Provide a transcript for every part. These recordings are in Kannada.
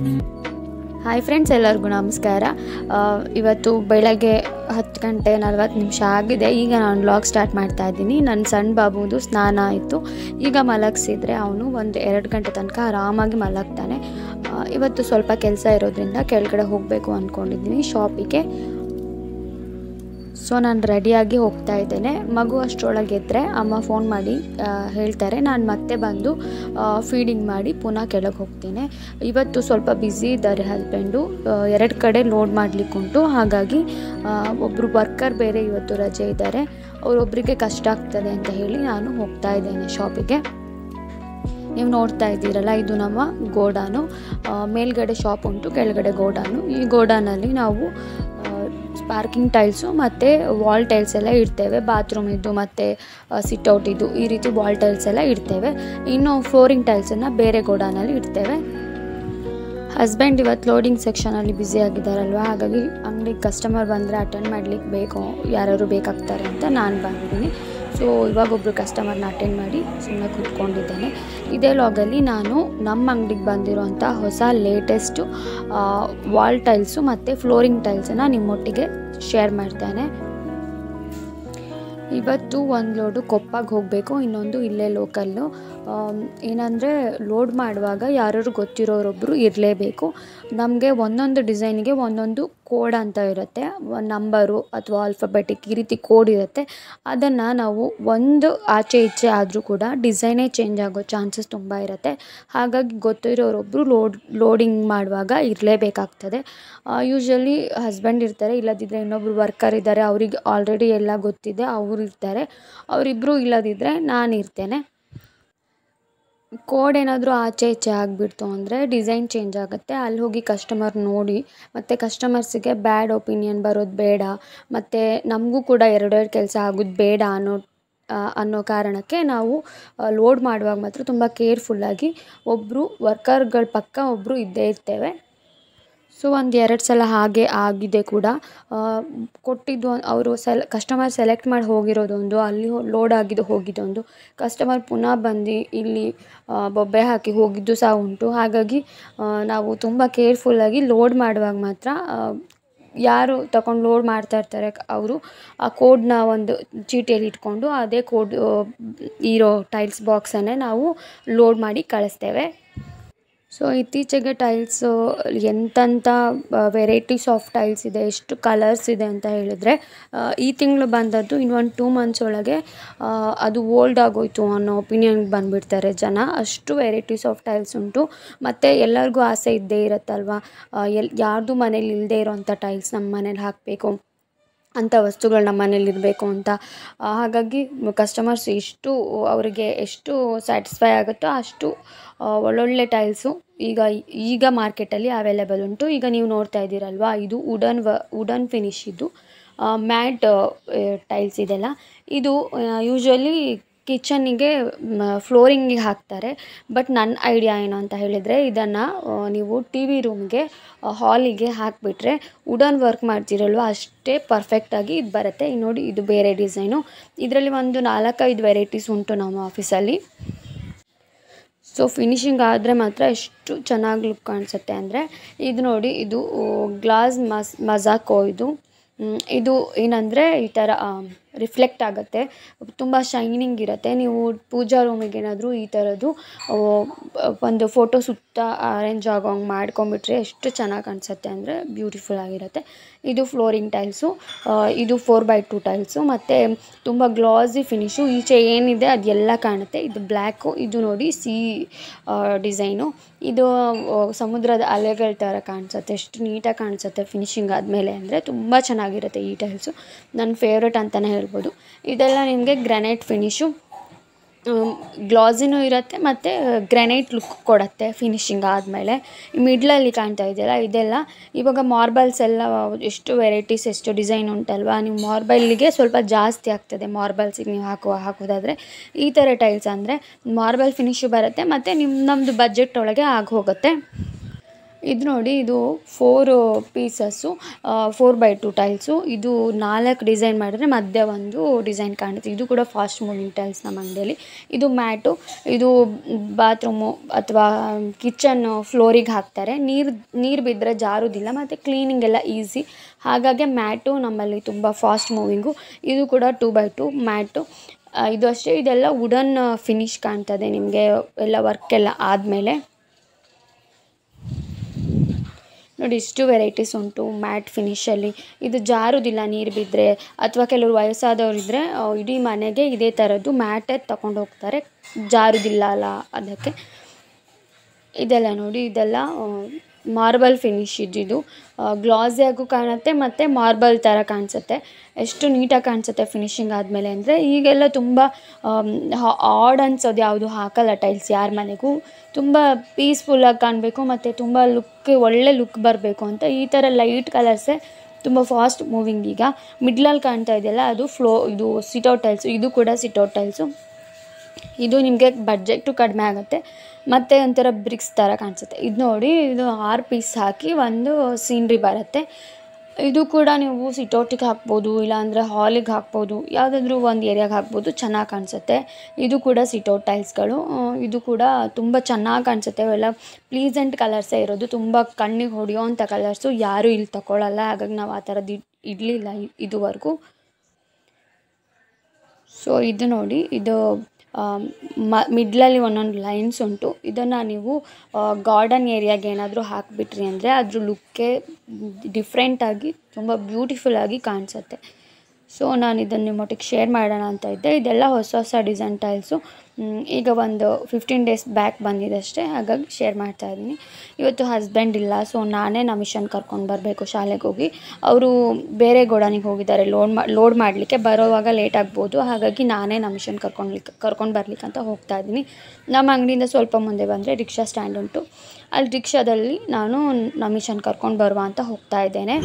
ಹಾಯ್ ಫ್ರೆಂಡ್ಸ್ ಎಲ್ಲರಿಗೂ ನಮಸ್ಕಾರ ಆ, ಇವತ್ತು ಬೆಳಗ್ಗೆ ಹತ್ತು ಗಂಟೆ ನಲ್ವತ್ತು ನಿಮಿಷ ಆಗಿದೆ ಈಗ ನಾನು ವ್ಲಾಗ್ ಸ್ಟಾರ್ಟ್ ಮಾಡ್ತಾ ಇದ್ದೀನಿ ನನ್ನ ಸಣ್ಣ ಬಾಬುದು ಸ್ನಾನ ಆಯಿತು ಈಗ ಮಲಗಿಸಿದ್ರೆ ಅವನು ಒಂದು ಎರಡು ಗಂಟೆ ತನಕ ಆರಾಮಾಗಿ ಮಲಗ್ತಾನೆ ಆ, ಇವತ್ತು ಸ್ವಲ್ಪ ಕೆಲಸ ಇರೋದ್ರಿಂದ ಕೆಳಗಡೆ ಹೋಗಬೇಕು ಅಂದ್ಕೊಂಡಿದ್ದೀನಿ ಶಾಪಿಗೆ ಸೊ ನಾನು ರೆಡಿಯಾಗಿ ಹೋಗ್ತಾ ಇದ್ದೇನೆ ಮಗು ಅಷ್ಟರೊಳಗೆ ಎದ್ದರೆ ಅಮ್ಮ ಫೋನ್ ಮಾಡಿ ಆ, ಹೇಳ್ತಾರೆ ನಾನು ಮತ್ತೆ ಬಂದು ಫೀಡಿಂಗ್ ಮಾಡಿ ಪುನಃ ಕೆಳಗೆ ಹೋಗ್ತೀನಿ ಇವತ್ತು ಸ್ವಲ್ಪ ಬ್ಯುಸಿ ಇದ್ದಾರೆ ಹಸ್ಬೆಂಡು ಎರಡು ಕಡೆ ಲೋಡ್ ಮಾಡಲಿಕ್ಕುಂಟು ಹಾಗಾಗಿ ಒಬ್ಬರು ವರ್ಕರ್ ಬೇರೆ ಇವತ್ತು ರಜೆ ಇದ್ದಾರೆ ಅವರೊಬ್ಬರಿಗೆ ಕಷ್ಟ ಆಗ್ತದೆ ಅಂತ ಹೇಳಿ ನಾನು ಹೋಗ್ತಾ ಇದ್ದೇನೆ ಶಾಪಿಗೆ ನೀವು ನೋಡ್ತಾ ಇದ್ದೀರಲ್ಲ ಇದು ನಮ್ಮ ಗೋಡಾನು ಆ, ಮೇಲ್ಗಡೆ ಶಾಪ್ ಉಂಟು ಕೆಳಗಡೆ ಗೋಡಾನು ಈ ಗೋಡಾನಲ್ಲಿ ನಾವು ಪಾರ್ಕಿಂಗ್ ಟೈಲ್ಸು ಮತ್ತು ವಾಲ್ ಟೈಲ್ಸ್ ಎಲ್ಲ ಇಡ್ತೇವೆ ಬಾತ್ರೂಮ್ ಇದ್ದು ಮತ್ತು ಸಿಟ್ಔಟ್ ಇದ್ದು ಈ ರೀತಿ ವಾಲ್ ಟೈಲ್ಸ್ ಎಲ್ಲ ಇಡ್ತೇವೆ ಇನ್ನು ಫ್ಲೋರಿಂಗ್ ಟೈಲ್ಸನ್ನು ಬೇರೆ ಗೋಡಾನಲ್ಲಿ ಇಡ್ತೇವೆ ಹಸ್ಬೆಂಡ್ ಇವತ್ತು ಲೋಡಿಂಗ್ ಸೆಕ್ಷನಲ್ಲಿ ಬ್ಯುಸಿ ಆಗಿದ್ದಾರಲ್ವ ಹಾಗಾಗಿ ಅಂಗಡಿಗೆ ಕಸ್ಟಮರ್ ಬಂದರೆ ಅಟೆಂಡ್ ಮಾಡ್ಲಿಕ್ಕೆ ಬೇಕು ಯಾರು ಬೇಕಾಗ್ತಾರೆ ಅಂತ ನಾನು ಬಂದಿದ್ದೀನಿ ಸೊ ಇವಾಗ ಒಬ್ಬರು ಕಸ್ಟಮರ್ನ ಅಟೆಂಡ್ ಮಾಡಿ ಸುಮ್ಮನೆ ಕೂತ್ಕೊಂಡಿದ್ದೇನೆ ಇದೇ ಲಾಗಲ್ಲಿ ನಾನು ನಮ್ಮ ಅಂಗಡಿಗೆ ಬಂದಿರೋಂಥ ಹೊಸ ಲೇಟೆಸ್ಟು ವಾಲ್ ಟೈಲ್ಸು ಮತ್ತು ಫ್ಲೋರಿಂಗ್ ಟೈಲ್ಸನ್ನು ನಿಮ್ಮೊಟ್ಟಿಗೆ ಶೇರ್ ಮಾಡ್ತೇನೆ ಇವತ್ತು ಒಂದು ಲೋಡು ಕೊಪ್ಪಗೆ ಹೋಗಬೇಕು ಇನ್ನೊಂದು ಇಲ್ಲೇ ಲೋಕಲ್ಲು ಏನಂದರೆ ಲೋಡ್ ಮಾಡುವಾಗ ಯಾರು ಗೊತ್ತಿರೋರೊಬ್ಬರು ಇರಲೇಬೇಕು ನಮಗೆ ಒಂದೊಂದು ಡಿಸೈನಿಗೆ ಒಂದೊಂದು ಕೋಡ್ ಅಂತ ಇರುತ್ತೆ ನಂಬರು ಅಥವಾ ಆಲ್ಫಬೆಟಿಕ್ ಈ ರೀತಿ ಕೋಡ್ ಇರುತ್ತೆ ಅದನ್ನು ನಾವು ಒಂದು ಆಚೆ ಈಚೆ ಆದರೂ ಕೂಡ ಡಿಸೈನೇ ಚೇಂಜ್ ಆಗೋ ಚಾನ್ಸಸ್ ತುಂಬ ಇರುತ್ತೆ ಹಾಗಾಗಿ ಗೊತ್ತಿರೋರೊಬ್ಬರು ಲೋಡ್ ಲೋಡಿಂಗ್ ಮಾಡುವಾಗ ಇರಲೇಬೇಕಾಗ್ತದೆ ಯೂಶ್ವಲಿ ಹಸ್ಬೆಂಡ್ ಇರ್ತಾರೆ ಇಲ್ಲದಿದ್ದರೆ ಇನ್ನೊಬ್ರು ವರ್ಕರ್ ಇದ್ದಾರೆ ಅವ್ರಿಗೆ ಆಲ್ರೆಡಿ ಎಲ್ಲ ಗೊತ್ತಿದೆ ಅವ್ರು ಇರ್ತಾರೆ ಅವರಿಬ್ಬರು ಇಲ್ಲದಿದ್ದರೆ ನಾನು ಇರ್ತೇನೆ ಕೋಡ್ ಏನಾದರೂ ಆಚೆ ಈಚೆ ಆಗಿಬಿಡ್ತು ಅಂದರೆ ಡಿಸೈನ್ ಚೇಂಜ್ ಆಗುತ್ತೆ ಅಲ್ಲಿ ಹೋಗಿ ಕಸ್ಟಮರ್ ನೋಡಿ ಮತ್ತು ಕಸ್ಟಮರ್ಸಿಗೆ ಬ್ಯಾಡ್ ಒಪಿನಿಯನ್ ಬರೋದು ಬೇಡ ಮತ್ತು ನಮಗೂ ಕೂಡ ಎರಡೆರಡು ಕೆಲಸ ಆಗೋದು ಬೇಡ ಅನ್ನೋ ಆ, ಅನ್ನೋ ಕಾರಣಕ್ಕೆ ನಾವು ಲೋಡ್ ಮಾಡುವಾಗ ಮಾತ್ರ ತುಂಬ ಕೇರ್ಫುಲ್ಲಾಗಿ ಒಬ್ಬರು ವರ್ಕರ್ಗಳ ಪಕ್ಕ ಒಬ್ಬರು ಇದ್ದೇ ಇರ್ತೇವೆ ಸೊ ಒಂದು ಎರಡು ಸಲ ಹಾಗೆ ಆಗಿದೆ ಕೂಡ ಆ, ಕೊಟ್ಟಿದ್ದು ಅವರು ಸೆಲ್ ಕಸ್ಟಮರ್ ಸೆಲೆಕ್ಟ್ ಮಾಡಿ ಹೋಗಿರೋದೊಂದು ಅಲ್ಲಿ ಲೋಡ್ ಆಗಿದ್ದು ಹೋಗಿದ್ದೊಂದು ಕಸ್ಟಮರ್ ಪುನಃ ಬಂದು ಇಲ್ಲಿ ಆ, ಬೊಬ್ಬೆ ಹಾಕಿ ಹೋಗಿದ್ದು ಸಹ ಉಂಟು ಹಾಗಾಗಿ ಆ, ನಾವು ತುಂಬ ಕೇರ್ಫುಲ್ಲಾಗಿ ಲೋಡ್ ಮಾಡುವಾಗ ಮಾತ್ರ ಆ, ಯಾರು ತಗೊಂಡು ಲೋಡ್ ಮಾಡ್ತಾ ಇರ್ತಾರೆ ಅವರು ಆ ಕೋಡ್ನ ಒಂದು ಚೀಟಿಯಲ್ಲಿ ಇಟ್ಕೊಂಡು ಅದೇ ಕೋಡ್ ಇರೋ ಟೈಲ್ಸ್ ಬಾಕ್ಸನ್ನೇ ನಾವು ಲೋಡ್ ಮಾಡಿ ಕಳಿಸ್ತೇವೆ ಸೊ ಇತ್ತೀಚೆಗೆ ಟೈಲ್ಸು ಎಂತೆಂಥ ವೆರೈಟೀಸ್ ಆಫ್ ಟೈಲ್ಸ್ ಇದೆ ಎಷ್ಟು ಕಲರ್ಸ್ ಇದೆ ಅಂತ ಹೇಳಿದರೆ ಆ, ಈ ತಿಂಗಳು ಬಂದದ್ದು ಇನ್ನೊಂದು ಟೂ ಮಂತ್ಸ್ ಒಳಗೆ ಆ, ಅದು ಓಲ್ಡ್ ಆಗೋಯ್ತು ಅನ್ನೋ ಒಪಿನಿಯನ್ಗೆ ಬಂದುಬಿಡ್ತಾರೆ ಜನ ಅಷ್ಟು ವೆರೈಟೀಸ್ ಆಫ್ ಟೈಲ್ಸ್ ಉಂಟು ಮತ್ತು ಎಲ್ಲರಿಗೂ ಆಸೆ ಇದ್ದೇ ಇರುತ್ತಲ್ವ ಎಲ್ ಯಾರ್ದು ಮನೇಲಿ ಇಲ್ಲದೇ ಇರೋವಂಥ ಟೈಲ್ಸ್ ನಮ್ಮ ಮನೇಲಿ ಹಾಕಬೇಕು ಅಂಥ ವಸ್ತುಗಳು ನಮ್ಮ ಮನೇಲಿ ಇರಬೇಕು ಅಂತ ಆ, ಹಾಗಾಗಿ ಕಸ್ಟಮರ್ಸ್ ಎಷ್ಟು ಅವರಿಗೆ ಎಷ್ಟು ಸ್ಯಾಟಿಸ್ಫೈ ಆಗುತ್ತೋ ಅಷ್ಟು ಆ, ಒಳ್ಳೊಳ್ಳೆ ಟೈಲ್ಸು ಈಗ ಈಗ ಮಾರ್ಕೆಟಲ್ಲಿ ಅವೈಲೇಬಲ್ ಉಂಟು ಈಗ ನೀವು ನೋಡ್ತಾ ಇದ್ದೀರಲ್ವಾ ಇದು ವುಡನ್ ವ ವುಡನ್ ಫಿನಿಶ್ ಇದು ಮ್ಯಾಟ್ ಟೈಲ್ಸ್ ಇದೆಲ್ಲ ಇದು ಯೂಶ್ವಲಿ ಕಿಚನ್ನಿಗೆ ಫ್ಲೋರಿಂಗಿಗೆ ಹಾಕ್ತಾರೆ ಬಟ್ ನನ್ನ ಐಡಿಯಾ ಏನು ಅಂತ ಹೇಳಿದರೆ ಇದನ್ನು ನೀವು ಟಿ ವಿ ರೂಮ್ಗೆ ಹಾಲಿಗೆ ಹಾಕಿಬಿಟ್ರೆ ವುಡನ್ ವರ್ಕ್ ಮಾಡ್ತಿರಲ್ವ ಅಷ್ಟೇ ಪರ್ಫೆಕ್ಟಾಗಿ ಇದು ಬರುತ್ತೆ ಈಗ ನೋಡಿ ಇದು ಬೇರೆ ಡಿಸೈನು ಇದರಲ್ಲಿ ಒಂದು ನಾಲ್ಕೈದು ವೆರೈಟೀಸ್ ಉಂಟು ನಮ್ಮ ಆಫೀಸಲ್ಲಿ ಸೊ ಫಿನಿಶಿಂಗ್ ಆದರೆ ಮಾತ್ರ ಎಷ್ಟು ಚೆನ್ನಾಗಿ ಲುಕ್ ಕಾಣಿಸುತ್ತೆ ಅಂದರೆ ಇದು ನೋಡಿ ಇದು ಗ್ಲಾಸ್ ಮಸ್ ಮಜಾಕೋ ಇದು ಮ್, ಇದು ಏನಂದರೆ ಈ ಥರ ರಿಫ್ಲೆಕ್ಟ್ ಆಗುತ್ತೆ ತುಂಬ ಶೈನಿಂಗ್ ಇರುತ್ತೆ ನೀವು ಪೂಜಾ ರೂಮಿಗೆ ಏನಾದರೂ ಈ ಥರದ್ದು ಆ, ಒಂದು ಫೋಟೋ ಸುತ್ತ ಅರೇಂಜ್ ಆಗೋ ಹಂಗೆ ಮಾಡ್ಕೊಂಬಿಟ್ರೆ ಎಷ್ಟು ಚೆನ್ನಾಗಿ ಕಾಣಿಸುತ್ತೆ ಅಂದರೆ ಬ್ಯೂಟಿಫುಲ್ ಆಗಿರುತ್ತೆ ಇದು ಫ್ಲೋರಿಂಗ್ ಟೈಲ್ಸು ಇದು ಫೋರ್ ಬೈ ಟು ಟೈಲ್ಸು ಮತ್ತು ತುಂಬ ಗ್ಲಾಸಿ ಫಿನಿಶು ಈಚೆ ಏನಿದೆ ಅದೆಲ್ಲ ಕಾಣುತ್ತೆ ಇದು ಬ್ಲ್ಯಾಕು ಇದು ನೋಡಿ ಸಿ ಡಿಸೈನು ಇದು ಆ, ಸಮುದ್ರದ ಅಲೆಗಳ ಥರ ಕಾಣಿಸುತ್ತೆ ಎಷ್ಟು ನೀಟಾಗಿ ಕಾಣಿಸುತ್ತೆ ಫಿನಿಶಿಂಗ್ ಆದಮೇಲೆ ಅಂದರೆ ತುಂಬ ಚೆನ್ನಾಗಿರುತ್ತೆ ಈ ಟೈಲ್ಸು ನನ್ನ ಫೇವ್ರೆಟ್ ಅಂತಲೇ ಹೇಳ್ಬೋದು ಇದೆಲ್ಲ ನಿಮಗೆ ಗ್ರಾನೈಟ್ ಫಿನಿಶು ಗ್ಲಾಸಿನೂ ಇರುತ್ತೆ ಮತ್ತು ಗ್ರಾನೈಟ್ ಲುಕ್ ಕೊಡುತ್ತೆ ಫಿನಿಶಿಂಗ್ ಆದಮೇಲೆ ಮಿಡ್ಲಲ್ಲಿ ಕಾಣ್ತಾ ಇದೆಯಲ್ಲ ಇದೆಲ್ಲ ಇವಾಗ ಮಾರ್ಬಲ್ಸ್ ಎಲ್ಲ ಎಷ್ಟು ವೆರೈಟೀಸ್ ಎಷ್ಟು ಡಿಸೈನ್ ಉಂಟಲ್ವಾ ನೀವು ಮಾರ್ಬಲ್ಗೆ ಸ್ವಲ್ಪ ಜಾಸ್ತಿ ಆಗ್ತದೆ ಮಾರ್ಬಲ್ಸಿಗೆ ನೀವು ಹಾಕುವ ಹಾಕೋದಾದರೆ ಈ ಥರ ಟೈಲ್ಸ್ ಅಂದರೆ ಮಾರ್ಬಲ್ ಫಿನಿಶು ಬರುತ್ತೆ ಮತ್ತು ನಿಮ್ಮ ನಮ್ಮದು ಬಜೆಟ್ ಒಳಗೆ ಆಗಿ ಹೋಗುತ್ತೆ ಇದು ನೋಡಿ ಇದು four pieces four by two tiles ಇದು ನಾಲ್ಕು ಡಿಸೈನ್ ಮಾಡಿದ್ರೆ ಮಧ್ಯೆ ಒಂದು ಡಿಸೈನ್ ಕಾಣುತ್ತೆ ಇದು ಕೂಡ ಫಾಸ್ಟ್ ಮೂವಿಂಗ್ ಟೈಲ್ಸ್ ನಮ್ಮ ಅಂಗಡಿಯಲ್ಲಿ ಇದು ಮ್ಯಾಟು ಇದು ಬಾತ್ರೂಮು ಅಥವಾ ಕಿಚನ್ ಫ್ಲೋರಿಗೆ ಹಾಕ್ತಾರೆ ನೀರು ನೀರು ಬಿದ್ದರೆ ಜಾರೋದಿಲ್ಲ ಮತ್ತು ಕ್ಲೀನಿಂಗ್ ಎಲ್ಲ ಈಸಿ ಹಾಗಾಗಿ ಮ್ಯಾಟು ನಮ್ಮಲ್ಲಿ ತುಂಬ ಫಾಸ್ಟ್ ಮೂವಿಂಗು ಇದು ಕೂಡ ಟೂ ಬೈ ಟು ಮ್ಯಾಟು ಆ, ಇದು ಅಷ್ಟೇ ಇದೆಲ್ಲ ವುಡನ್ ಫಿನಿಶ್ ಕಾಣ್ತದೆ ನಿಮಗೆ ಎಲ್ಲ ವರ್ಕ್ ಎಲ್ಲ ಆದಮೇಲೆ ನೋಡಿ ಇಷ್ಟು ವೆರೈಟೀಸ್ ಉಂಟು ಮ್ಯಾಟ್ ಫಿನಿಷಲ್ಲಿ ಇದು ಜಾರುದಿಲ್ಲ ನೀರು ಬಿದ್ದರೆ ಅಥವಾ ಕೆಲವರು ವಯಸ್ಸಾದವ್ರು ಇದ್ದರೆ ಇಡೀ ಮನೆಗೆ ಇದೇ ಥರದ್ದು ಮ್ಯಾಟೇ ತಗೊಂಡು ಹೋಗ್ತಾರೆ ಜಾರುದಿಲ್ಲ ಅಲ್ಲ ಅದಕ್ಕೆ ಇದೆಲ್ಲ ನೋಡಿ ಇದೆಲ್ಲ ಮಾರ್ಬಲ್ ಫಿನಿಶ್ ಇದ್ದಿದ್ದು ಗ್ಲಾಸಿಯಾಗೂ ಕಾಣುತ್ತೆ ಮತ್ತು ಮಾರ್ಬಲ್ ಥರ ಕಾಣಿಸುತ್ತೆ ಎಷ್ಟು ನೀಟಾಗಿ ಕಾಣಿಸುತ್ತೆ ಫಿನಿಶಿಂಗ್ ಆದಮೇಲೆ ಅಂದರೆ ಈಗೆಲ್ಲ ತುಂಬ ಆಡ್ ಅನ್ಸೋದು ಯಾವುದು ಹಾಕಲ್ಲ ಟೈಲ್ಸ್ ಯಾರ ಮನೆಗೂ ತುಂಬ ಪೀಸ್ಫುಲ್ಲಾಗಿ ಕಾಣಬೇಕು ಮತ್ತು ತುಂಬ ಲುಕ್ ಒಳ್ಳೆ ಲುಕ್ ಬರಬೇಕು ಅಂತ ಈ ಥರ ಲೈಟ್ ಕಲರ್ಸೇ ತುಂಬ ಫಾಸ್ಟ್ ಮೂವಿಂಗ್ ಈಗ ಮಿಡ್ಲಲ್ಲಿ ಕಾಣ್ತಾ ಇದೆಯಲ್ಲ ಅದು ಫ್ಲೋ ಇದು ಸಿಟೌಟ್ ಟೈಲ್ಸು ಇದು ಕೂಡ ಸಿಟೌಟ್ ಟೈಲ್ಸು ಇದು ನಿಮಗೆ ಬಡ್ಜೆಟು ಕಡಿಮೆ ಆಗುತ್ತೆ ಮತ್ತು ಒಂಥರ ಬ್ರಿಕ್ಸ್ ಥರ ಕಾಣಿಸುತ್ತೆ ಇದು ನೋಡಿ ಇದು ಆರು ಪೀಸ್ ಹಾಕಿ ಒಂದು ಸೀನ್ರಿ ಬರುತ್ತೆ ಇದು ಕೂಡ ನೀವು ಸಿಟೌಟಿಗೆ ಹಾಕ್ಬೋದು ಇಲ್ಲಾಂದರೆ ಹಾಲಿಗೆ ಹಾಕ್ಬೋದು ಯಾವುದಾದ್ರೂ ಒಂದು ಏರಿಯಾಗೆ ಹಾಕ್ಬೋದು ಚೆನ್ನಾಗಿ ಕಾಣಿಸುತ್ತೆ ಇದು ಕೂಡ ಸಿಟೌಟ್ ಟೈಲ್ಸ್ಗಳು ಆ, ಇದು ಕೂಡ ತುಂಬ ಚೆನ್ನಾಗಿ ಕಾಣಿಸುತ್ತೆ ಅವೆಲ್ಲ ಪ್ಲೀಸೆಂಟ್ ಕಲರ್ಸೇ ಇರೋದು ತುಂಬ ಕಣ್ಣಿಗೆ ಹೊಡೆಯೋವಂಥ ಕಲರ್ಸು ಯಾರೂ ಇಲ್ಲಿ ತಗೊಳ್ಳಲ್ಲ ಹಾಗಾಗಿ ನಾವು ಆ ಥರದ್ದು ಇಡ್- ಇಡಲಿಲ್ಲ ಇದುವರೆಗೂ ಸೊ ಇದು ನೋಡಿ ಇದು ಆ, ಮ ಮಿಡ್ಲಲ್ಲಿ ಒಂದೊಂದು ಲೈನ್ಸ್ ಉಂಟು ಇದನ್ನು ನೀವು ಗಾರ್ಡನ್ ಏರಿಯಾಗೆ ಏನಾದರೂ ಹಾಕಿಬಿಟ್ರಿ ಅಂದರೆ ಅದ್ರ ಲುಕ್ಕೇ ಡಿಫ್ರೆಂಟಾಗಿ ತುಂಬ ಬ್ಯೂಟಿಫುಲ್ಲಾಗಿ ಕಾಣಿಸುತ್ತೆ ಸೊ ನಾನು ಇದನ್ನು ನಿಮ್ಮೊಟ್ಟಿಗೆ ಶೇರ್ ಮಾಡೋಣ ಅಂತ ಇದ್ದೆ ಇದೆಲ್ಲ ಹೊಸ ಹೊಸ ಡಿಸೈನ್ ಟೈಲ್ಸು ಮ್, ಈಗ ಒಂದು ಫಿಫ್ಟೀನ್ ಡೇಸ್ ಬ್ಯಾಕ್ ಬಂದಿದೆ ಅಷ್ಟೇ ಹಾಗಾಗಿ ಶೇರ್ ಮಾಡ್ತಾ ಇದ್ದೀನಿ ಇವತ್ತು ಹಸ್ಬೆಂಡ್ ಇಲ್ಲ ಸೊ ನಾನೇ ನಮ್ಮ ಮಿಷನ್ ಕರ್ಕೊಂಡು ಬರಬೇಕು ಶಾಲೆಗೆ ಹೋಗಿ ಅವರು ಬೇರೆ ಗೋಡನಿಗೆ ಹೋಗಿದ್ದಾರೆ ಲೋಡ್ ಮಾ ಲೋಡ್ ಮಾಡಲಿಕ್ಕೆ ಬರೋವಾಗ ಲೇಟ್ ಆಗ್ಬೋದು ಹಾಗಾಗಿ ನಾನೇ ನಮ್ಮ ಮಿಷನ್ ಕರ್ಕೊಂಡ್ಲಿಕ್ಕೆ ಕರ್ಕೊಂಡು ಬರ್ಲಿಕ್ಕೆ ಅಂತ ಹೋಗ್ತಾ ಇದ್ದೀನಿ ನಮ್ಮ ಅಂಗಡಿಯಿಂದ ಸ್ವಲ್ಪ ಮುಂದೆ ಬಂದರೆ ರಿಕ್ಷಾ ಸ್ಟ್ಯಾಂಡ್ ಉಂಟು ಅಲ್ಲಿ ರಿಕ್ಷಾದಲ್ಲಿ ನಾನು ನಮ್ಮ ಮಿಷನ್ ಕರ್ಕೊಂಡು ಬರುವ ಅಂತ ಹೋಗ್ತಾ ಇದ್ದೇನೆ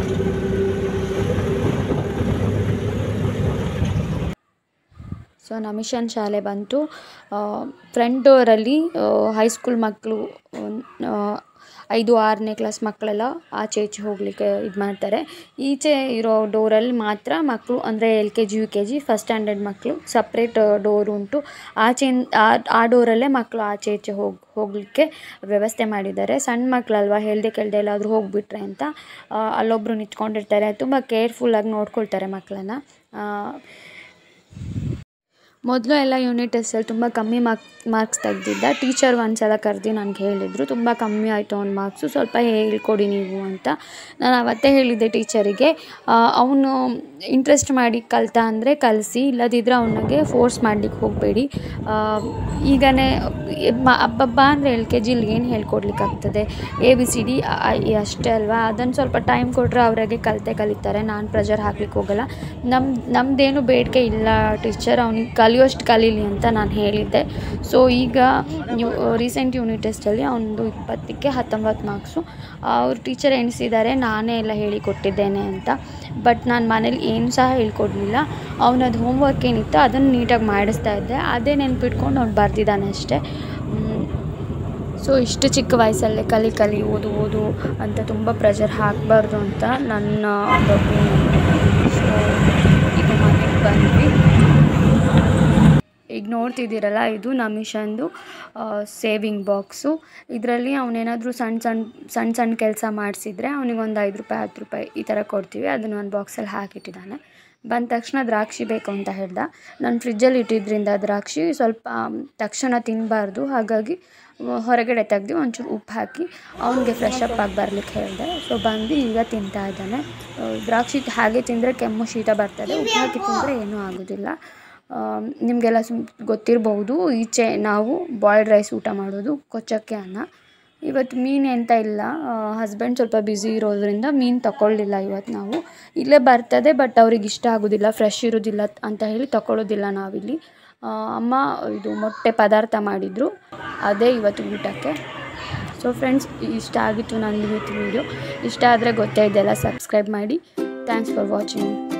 ಸೊ ನಮಿಷನ್ ಶಾಲೆ ಬಂತು ಫ್ರಂಟ್ ಡೋರಲ್ಲಿ ಹೈಸ್ಕೂಲ್ ಮಕ್ಕಳು ಐದು ಆರನೇ ಕ್ಲಾಸ್ ಮಕ್ಕಳೆಲ್ಲ ಆಚೆ ಈಚೆ ಹೋಗಲಿಕ್ಕೆ ಇದು ಮಾಡ್ತಾರೆ ಈಚೆ ಇರೋ ಡೋರಲ್ಲಿ ಮಾತ್ರ ಮಕ್ಕಳು ಅಂದರೆ L K G U K G first standard ಮಕ್ಕಳು ಸಪ್ರೇಟ್ ಡೋರ್ ಉಂಟು ಆಚೆಯಿಂದ ಆ- ಆ ಡೋರಲ್ಲೇ ಮಕ್ಕಳು ಆಚೆ ಈಚೆ ಹೋಗಿ ಹೋಗಲಿಕ್ಕೆ ವ್ಯವಸ್ಥೆ ಮಾಡಿದ್ದಾರೆ ಸಣ್ಣ ಮಕ್ಕಳಲ್ವ ಹೇಳ್ದೆ ಕೇಳ್ದೆ ಎಲ್ಲಾದರೂ ಹೋಗಿಬಿಟ್ರೆ ಅಂತ ಆ, ಅಲ್ಲೊಬ್ಬರು ನಿಂತ್ಕೊಂಡಿರ್ತಾರೆ ತುಂಬ ಕೇರ್ಫುಲ್ಲಾಗಿ ನೋಡ್ಕೊಳ್ತಾರೆ ಮಕ್ಕಳನ್ನ ಮೊದಲು ಎಲ್ಲ ಯೂನಿಟ್ ಟೆಸ್ಟಲ್ಲಿ ತುಂಬ ಕಮ್ಮಿ ಮಾರ್ಕ್ ಮಾರ್ಕ್ಸ್ ತೆಗ್ದಿದ್ದ ಟೀಚರ್ ಒಂದು ಸಲ ಕರೆದು ನನಗೆ ಹೇಳಿದರು ತುಂಬ ಕಮ್ಮಿ ಆಯಿತು ಅವ್ನ ಮಾರ್ಕ್ಸು ಸ್ವಲ್ಪ ಹೇಳ್ಕೊಡಿ ನೀವು ಅಂತ ನಾನು ಅವತ್ತೇ ಹೇಳಿದ್ದೆ ಟೀಚರಿಗೆ ಅವನು ಇಂಟ್ರೆಸ್ಟ್ ಮಾಡಿ ಕಲ್ತ ಅಂದರೆ ಕಲಿಸಿ ಇಲ್ಲದಿದ್ದರೆ ಅವನಿಗೆ ಫೋರ್ಸ್ ಮಾಡಲಿಕ್ಕೆ ಹೋಗಬೇಡಿ ಈಗನೇ ಮ ಹಬ್ಬಬ್ಬ ಅಂದರೆ ಎಲ್ ಕೆ ಜಿಲಿ ಏನು ಹೇಳ್ಕೊಡ್ಲಿಕ್ಕಾಗ್ತದೆ ಎ ಬಿ ಸಿ ಡಿ ಅಷ್ಟೇ ಅಲ್ವಾ ಅದನ್ನು ಸ್ವಲ್ಪ ಟೈಮ್ ಕೊಟ್ಟರೆ ಅವರಿಗೆ ಕಲಿತೆ ಕಲಿತಾರೆ ನಾನು ಪ್ರೆಷರ್ ಹಾಕ್ಲಿಕ್ಕೆ ಹೋಗಲ್ಲ ನಮ್ಮ ನಮ್ಮದೇನು ಬೇಡಿಕೆ ಇಲ್ಲ ಟೀಚರ್ ಅವ್ನಿಗೆ ಕಲಿಯೋಷ್ಟು ಕಲೀಲಿ ಅಂತ ನಾನು ಹೇಳಿದ್ದೆ ಸೊ ಈಗ ನೀವು ರೀಸೆಂಟ್ ಯೂನಿಟ್ ಟೆಸ್ಟಲ್ಲಿ ಅವನದು ಇಪ್ಪತ್ತಕ್ಕೆ ಹತ್ತೊಂಬತ್ತು ಮಾರ್ಕ್ಸು ಅವ್ರ ಟೀಚರ್ ಎಣಿಸಿದ್ದಾರೆ ನಾನೇ ಎಲ್ಲ ಹೇಳಿಕೊಟ್ಟಿದ್ದೇನೆ ಅಂತ ಬಟ್ ನಾನು ಮನೇಲಿ ಏನು ಸಹ ಹೇಳ್ಕೊಡ್ಲಿಲ್ಲ ಅವನದು ಹೋಮ್ವರ್ಕ್ ಏನಿತ್ತು ಅದನ್ನು ನೀಟಾಗಿ ಮಾಡಿಸ್ತಾ ಇದ್ದೆ ಅದೇ ನೆನ್ಪಿಟ್ಕೊಂಡು ಅವ್ನು ಬರೆದಿದ್ದಾನೆ ಅಷ್ಟೇ ಮ್, ಸೊ ಇಷ್ಟು ಚಿಕ್ಕ ವಯಸ್ಸಲ್ಲೇ ಕಲಿ ಕಲಿ ಓದು ಓದು ಅಂತ ತುಂಬ ಪ್ರೆಷರ್ ಹಾಕಬಾರ್ದು ಅಂತ ನನ್ನ ಒಂದು ಒಪಿನಿಯನ್ ಸೊ ಈಗ ಮನೆಗೆ ಬಂದ್ವಿ ಈಗ ನೋಡ್ತಿದ್ದೀರಲ್ಲ ಇದು ನಮಿಷಂದು ಸೇವಿಂಗ್ ಬಾಕ್ಸು ಇದರಲ್ಲಿ ಅವನೇನಾದರೂ ಸಣ್ಣ ಸಣ್ಣ ಸಣ್ಣ ಸಣ್ಣ ಕೆಲಸ ಮಾಡಿಸಿದ್ರೆ ಅವನಿಗೊಂದು ಐದು ರೂಪಾಯಿ ಹತ್ತು ರೂಪಾಯಿ ಈ ಥರ ಕೊಡ್ತೀವಿ ಅದನ್ನು ಒಂದು ಬಾಕ್ಸಲ್ಲಿ ಹಾಕಿಟ್ಟಿದ್ದಾನೆ ಬಂದ ತಕ್ಷಣ ದ್ರಾಕ್ಷಿ ಬೇಕು ಅಂತ ಹೇಳ್ದ ನಾನು ಫ್ರಿಜ್ಜಲ್ಲಿ ಇಟ್ಟಿದ್ರಿಂದ ದ್ರಾಕ್ಷಿ ಸ್ವಲ್ಪ ತಕ್ಷಣ ತಿನ್ನಬಾರ್ದು ಹಾಗಾಗಿ ಹೊರಗಡೆ ತೆಗ್ದು ಒಂಚೂರು ಉಪ್ಪು ಹಾಕಿ ಅವನಿಗೆ ಫ್ರೆಶ್ ಅಪ್ ಆಗಿ ಬರ್ಲಿಕ್ಕೆ ಹೇಳಿದೆ ಸೊ ಬಂದು ಈಗ ತಿಂತಾ ಇದ್ದಾನೆ ಆ, ದ್ರಾಕ್ಷಿ ಹಾಗೆ ತಿಂದರೆ ಕೆಮ್ಮು ಶೀತ ಬರ್ತದೆ ಉಪ್ಪು ಹಾಕಿ ತಿಂದರೆ ಏನೂ ಆಗೋದಿಲ್ಲ ಆಮ್, ನಿಮಗೆಲ್ಲ ಸುಮ್ ಗೊತ್ತಿರಬಹುದು ಈಚೆ ನಾವು ಬಾಯ್ಲ್ಡ್ ರೈಸ್ ಊಟ ಮಾಡೋದು ಕೊಚ್ಚಕ್ಕೆ ಅನ್ನ ಇವತ್ತು ಮೀನು ಎಂತ ಇಲ್ಲ ಹಸ್ಬೆಂಡ್ ಸ್ವಲ್ಪ ಬ್ಯುಸಿ ಇರೋದ್ರಿಂದ ಮೀನು ತಗೊಳ್ಳಿಲ್ಲ ಇವತ್ತು ನಾವು ಇಲ್ಲೇ ಬರ್ತದೆ ಬಟ್ ಅವ್ರಿಗೆ ಇಷ್ಟ ಆಗೋದಿಲ್ಲ ಫ್ರೆಶ್ ಇರೋದಿಲ್ಲ ಅಂತ ಹೇಳಿ ತಗೊಳ್ಳೋದಿಲ್ಲ ನಾವಿಲ್ಲಿ ಆ, ಅಮ್ಮ ಇದು ಮೊಟ್ಟೆ ಪದಾರ್ಥ ಮಾಡಿದರು ಅದೇ ಇವತ್ತು ಊಟಕ್ಕೆ ಸೊ ಫ್ರೆಂಡ್ಸ್ ಇಷ್ಟ ಆಗಿತ್ತು ನನ್ನ ಇವತ್ತು ವೀಡಿಯೋ ಇಷ್ಟ ಆದರೆ ಗೊತ್ತೇ ಇದೆಲ್ಲ ಸಬ್ಸ್ಕ್ರೈಬ್ ಮಾಡಿ ಥ್ಯಾಂಕ್ಸ್ ಫಾರ್ ವಾಚಿಂಗ್